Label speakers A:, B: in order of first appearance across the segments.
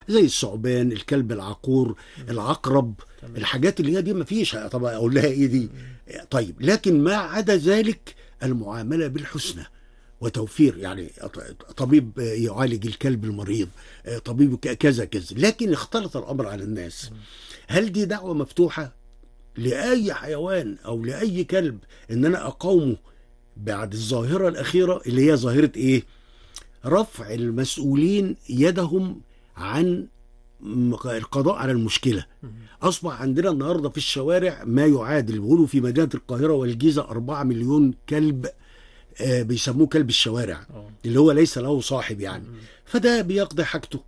A: زي الثعبان الكلب العقور العقرب
B: تمام.
A: الحاجات اللي هي دي ما فيش طب اقول لها ايه دي طيب لكن ما عدا ذلك المعامله بالحسنى وتوفير يعني طبيب يعالج الكلب المريض طبيب ك- كذا كذا لكن اختلط الامر على الناس هل دي دعوه مفتوحه لاي حيوان او لاي كلب ان انا اقاومه بعد الظاهره الاخيره اللي هي ظاهره ايه رفع المسؤولين يدهم عن م- القضاء على المشكله اصبح عندنا النهارده في الشوارع ما يعادل بيقولوا في مدينه القاهره والجيزه 4 مليون كلب آه، بيسموه كلب الشوارع
B: اه
A: اللي هو ليس له صاحب يعني فده بيقضي حاجته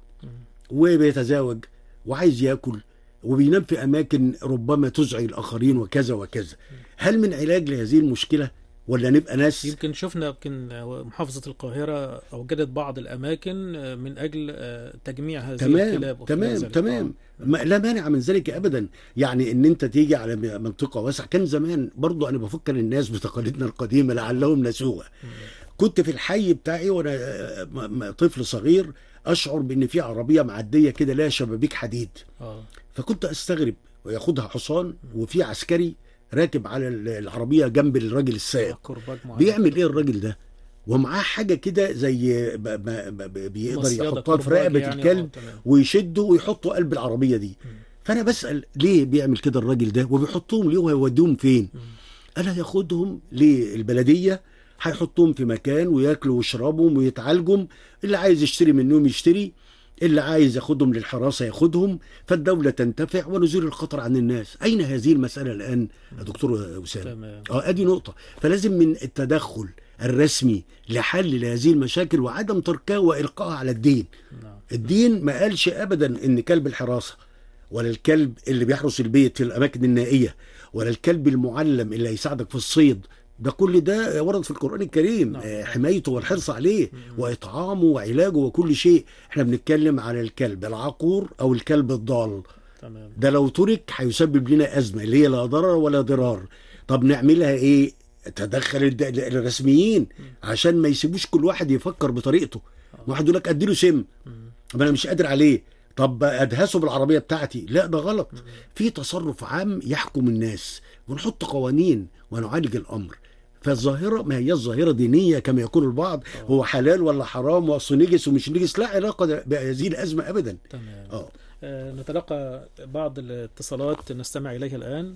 A: وبيتزاوج وعايز ياكل وبينام في اماكن ربما تزعج الاخرين وكذا وكذا هل من علاج لهذه المشكله ولا نبقى ناس
B: يمكن شفنا يمكن محافظة القاهرة أوجدت بعض الأماكن من أجل تجميع هذه
A: تمام
B: الكلاب وفي
A: تمام
B: ذلك.
A: تمام ما لا مانع من ذلك ابدا يعني ان انت تيجي على منطقه واسعه كان زمان برضو انا بفكر الناس بتقاليدنا القديمه لعلهم نسوها كنت في الحي بتاعي وانا آه، م- م- طفل صغير اشعر بان في عربيه معديه كده لها شبابيك حديد
B: اه
A: فكنت استغرب وياخدها حصان وفي عسكري راكب على ال- العربيه جنب الراجل السائق
B: كرباج معين
A: بيعمل ايه الراجل ده ومعاه حاجه كده زي ب- ب- ب- بيقدر
B: مصيدة
A: يحطها في
B: كرباج
A: رقبه
B: يعني،
A: الكلب
B: آه، تمام.
A: ويشده ويحطه قلب العربيه دي فانا بسال ليه بيعمل كده الراجل ده وبيحطهم ليه وهيوديهم فين انا ياخدهم للبلديه هيحطهم في مكان وياكلوا ويشربوا ويتعالجوا اللي عايز يشتري منهم يشتري اللي عايز ياخدهم للحراسه ياخدهم فالدوله تنتفع ونزول الخطر عن الناس اين هذه المساله الان يا دكتور اسامه
B: تمام
A: اه ادي نقطة فلازم من التدخل الرسمي لحل هذه المشاكل وعدم تركها والقائها على الدين
B: نعم
A: الدين ما قالش ابدا ان كلب الحراسة ولا الكلب اللي بيحرس البيت في الاماكن النائية ولا الكلب المعلم اللي هيساعدك في الصيد ده كل ده ورد في القرآن الكريم
B: نعم.
A: آه، حمايته والحرص عليه وإطعامه وعلاجه وكل شيء احنا بنتكلم على الكلب العقور أو الكلب الضال
B: تمام
A: ده لو ترك هيسبب لنا ازمه اللي هي لا ضرر ولا ضرار طب نعملها ايه تدخل الد- الرسميين عشان ما يسيبوش كل واحد يفكر بطريقته واحد يقول لك اديله سم طب انا مش قادر عليه طب ادهسه بالعربيه بتاعتي لا ده غلط في تصرف عام يحكم الناس ونحط قوانين ونعالج الامر فالظاهرة ما هي الظاهرة دينية كما يقول البعض هو حلال ولا حرام واصل نجس ومش نجس لا علاقة بهذه الأزمة أبدا
B: تمام
A: اه
B: آه، نتلقى بعض الاتصالات نستمع إليها الآن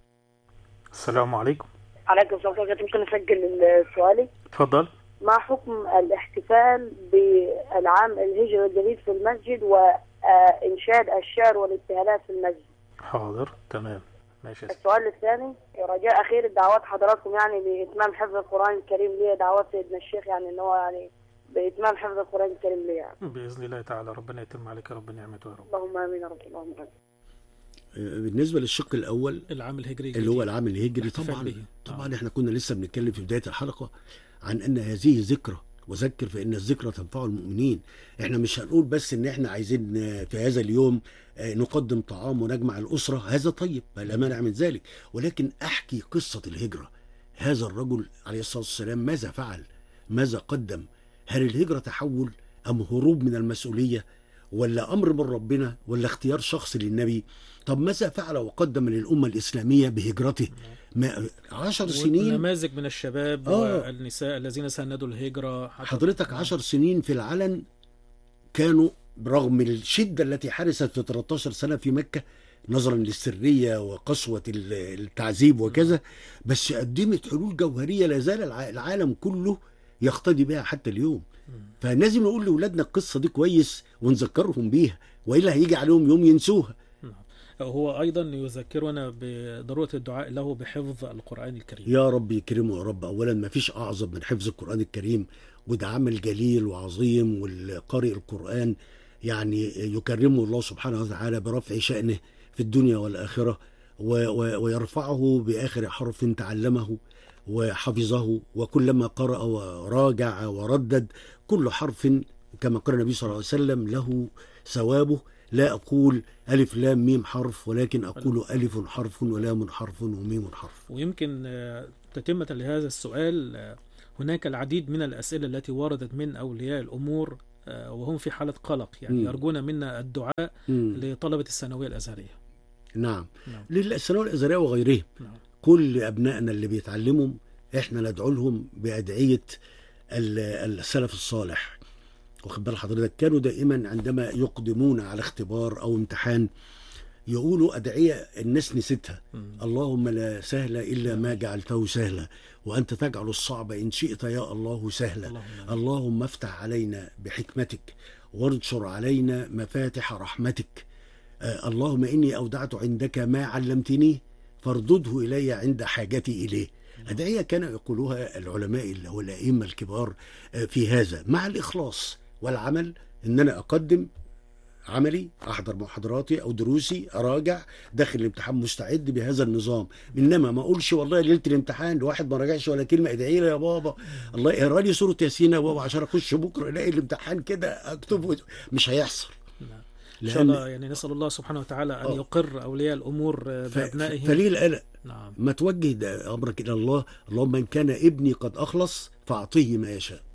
C: السلام عليكم
D: عليكم السلام ورحمة الله ممكن أسجل سؤالي
C: اتفضل
D: ما حكم الاحتفال بالعام الهجري الجديد في المسجد وإنشاد الشعر والابتهالات في المسجد
C: حاضر تمام ماشي
D: السؤال الثاني رجاء أخير دعوات حضراتكم يعني بإتمام حفظ القرآن الكريم لي دعوات سيدنا الشيخ يعني إن هو يعني بإتمام حفظ القرآن الكريم لي يعني
C: بإذن الله تعالى ربنا يتم عليك يا رب نعمته يا رب
D: اللهم آمين يا رب اللهم آمين
A: بالنسبة للشق الأول
B: العام الهجري
A: اللي هو
B: الجديد.
A: العام الهجري
B: الاحتفال
A: طبعا
B: به.
A: طبعا احنا كنا لسه بنتكلم في بدايه الحلقه عن ان هذه ذكرى وذكر فان الذكرى تنفع المؤمنين احنا مش هنقول بس ان احنا عايزين آه، في هذا اليوم آه، نقدم طعام ونجمع الاسره هذا طيب لا مانع من ذلك ولكن احكي قصه الهجره هذا الرجل عليه الصلاه والسلام ماذا فعل ماذا قدم هل الهجره تحول ام هروب من المسؤوليه ولا امر من ربنا ولا اختيار شخص للنبي طب ماذا فعل وقدم للامه الاسلاميه بهجرته ما عشر سنين
B: ونماذج من الشباب
A: آه.
B: والنساء الذين ساندوا الهجرة حتى-
A: حضرتك عشر سنين في العلن كانوا برغم الشدة التي حدثت في 13 سنة في مكة نظرا للسرية وقسوة ال- التعذيب وكذا بس قدمت حلول جوهرية لا زال الع- العالم كله يقتدي بها حتى اليوم فلازم نقول لأولادنا القصة دي كويس ونذكرهم بيها وإلا هيجي عليهم يوم ينسوها
B: هو أيضا يذكرنا بضرورة الدعاء له بحفظ القرآن الكريم
A: يا رب يكرمه يا رب اولا ما فيش اعظم من حفظ القران الكريم وده عمل جليل وعظيم والقارئ القران يعني يكرمه الله سبحانه وتعالى برفع شانه في الدنيا والاخره و- و- ويرفعه باخر حرف تعلمه وحفظه وكلما قرأ وراجع وردد كل حرف كما قال النبي صلى الله عليه وسلم له ثوابه لا أقول ألف لام ميم حرف ولكن أقول ألف حرف ولام حرف وميم حرف
B: ويمكن آه، تتمة لهذا السؤال آه، هناك العديد من الأسئلة التي وردت من أولياء الأمور آه، وهم في حالة قلق يعني
A: مم.
B: يرجون منا الدعاء
A: مم.
B: لطلبة الثانوية الأزهرية
A: نعم
B: نعم
A: للثانويه الازهريه وغيرهم
B: نعم
A: كل ابنائنا اللي بيتعلموا احنا ندعو لهم بادعيه ال- السلف الصالح واخد بال حضرتك كانوا دائما عندما يقدمون على اختبار او امتحان يقولوا ادعيه الناس نسيتها
B: مم.
A: اللهم لا سهل الا ما جعلته سهلا وانت تجعل الصعب ان شئت يا الله سهلا
B: اللهم آمين.
A: اللهم افتح علينا بحكمتك وانشر علينا مفاتح رحمتك آه اللهم إني أودعت عندك ما علمتني فاردده إلي عند حاجتي إليه أدعية كانوا يقولوها العلماء اللي هو الأئمة الكبار آه في هذا مع الإخلاص والعمل إن أنا أقدم عملي احضر محاضراتي او دروسي اراجع داخل الامتحان مستعد بهذا النظام انما ما اقولش والله ليله الامتحان الواحد ما راجعش ولا كلمه ادعي لي يا بابا الله يقرا لي سوره ياسين يا بابا عشان اخش بكره الاقي الامتحان كده اكتبه مش هيحصل
B: نعم. إن شاء
A: لأن-
B: الله يعني نسأل الله سبحانه وتعالى أن
A: آه.
B: يقر أولياء الأمور آه،
A: ف-
B: بأبنائهم
A: فليه القلق
B: نعم
A: ما توجه ده امرك الى الله اللهم ان كان ابني قد اخلص فاعطيه ما يشاء